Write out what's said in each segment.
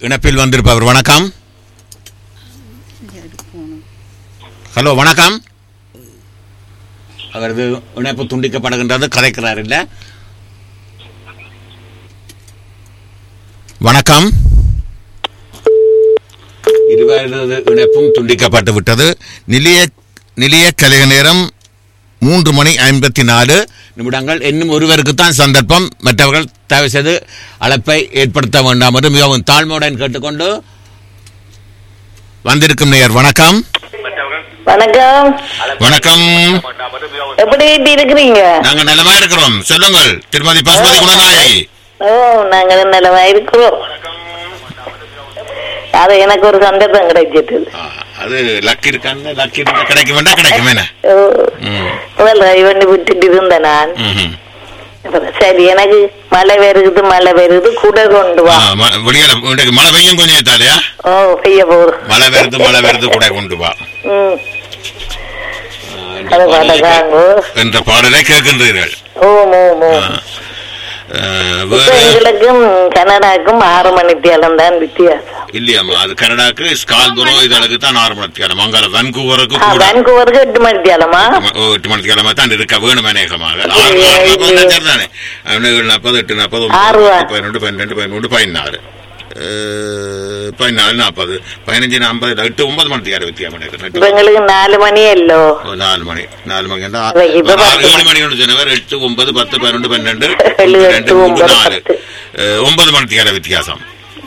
இணைப்பில் வந்திருப்பவர் வணக்கம் ஹலோ வணக்கம் அவரது இணைப்பு துண்டிக்கப்படுகின்றது கதைக்கிறார் இல்ல வணக்கம் இருவரது இணைப்பும் துண்டிக்கப்பட்டு விட்டது நிலைய நிலைய கலைய நேரம் மூன்று மணி ஐம்பத்தி நாலு நிமிடங்கள் இன்னும் ஒருவருக்கு தான் சந்தர்ப்பம் மற்றவர்கள் தயவு செய்து அழைப்பை ஏற்படுத்த வேண்டாம் என்று மிகவும் தாழ்மையுடன் கேட்டுக்கொண்டு வந்திருக்கும் நேயர் வணக்கம் வணக்கம் வணக்கம் எப்படி இருக்கிறீங்க நாங்கள் நலமா இருக்கிறோம் சொல்லுங்கள் திருமதி பசுபதி குணநாயகி ஓ நாங்க நலமா இருக்கிறோம் அது எனக்கு ஒரு சந்தர்ப்பம் கிடைச்சிட்டு ஆ, அது லக் இருக்கான்னு லக் இருந்தா கிடைக்க வேண்டாம் கிடைக்கும் என்ன ஓ ம், முதல்ல இவன் விட்டுட்டு இருந்தேன் நான் ம்ஹும். அப்புறம் சரி எனக்கு மழை வருகுது மழை வருகுது கூட கொண்டு ஆ, வா ம- வெளியில இன்றைக்கு மழை பெய்யும் கொஞ்சம் ஏத்தாலையா ஓ பெய்ய போகுது மழை வருது மழை வருது கூட கொண்டு வா ம் ஆ, என்ற அது பாடலை கே- பாடகாங்கோ என்ற பாடலை கேட்கின்றீர்கள் ஓம் ஓம் ஓம் ஆ. ஆ, இப்ப வேற எங்களுக்கும் கனடாக்கும் ஆறு மணி தியாலம் தான் வித்தியாசம் இல்லையாம்மா அது கனடாக்கு ஸ்கால்புரோ இதற்கு தான் ஆறு மணித்தியாலம் அங்கே வன்கூவருக்கு ஆ, கூட வான்கூவருக்கு எட்டு மணி தியாலமா ஓ, எட்டு மணித்தியாலமா தான் இருக்க வேணும் அநேகமாக ஆறு ஆறு நாற்பது தான் சரிதானே ஏழு நாற்பது எட்டு நாற்பது ஒன்பது, ஆறு வா. பத்து, பதினொன்று பன்னெண்டு பதிமூன்று பதினாறு அஹ், பதினாலு நாற்பது பதினஞ்சு நாற்பது எட்டு ஒன்பது மணித்தியால வித்தியாசம் நினைக்கிறேன் இப்ப எட்டு, எங்களுக்கு நாலு மணி எல்லோ ஓ, நாலு மணி நாலு மணி என்றா, இப்ப இப்ப ஆறு, பத்து ஏழு மணி ஒன்று சொன்னவர் எட்டு ஒன்பது பத்து பதினொன்று பன்னெண்டு ஏழு, ரெண்டு எட்டு, மூன்று ஒன்பது, நாலு பத்து. அஹ், ஒன்பது மணித்தியால வித்தியாசம்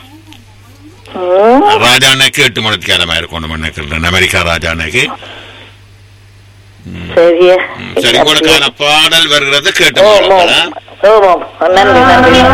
ம் ராஜாண்ணக்கு எட்டு மணித்தியாலமா இருக்கும் நினைக்கிறேன் அமெரிக்கா ராஜாண்ணக்கு சரியா சரி உங்களுக்கான பாடல் வருகிறது கேட்டு ஓ பாருங்களா? ஓ ஓ நன்றி நன்றி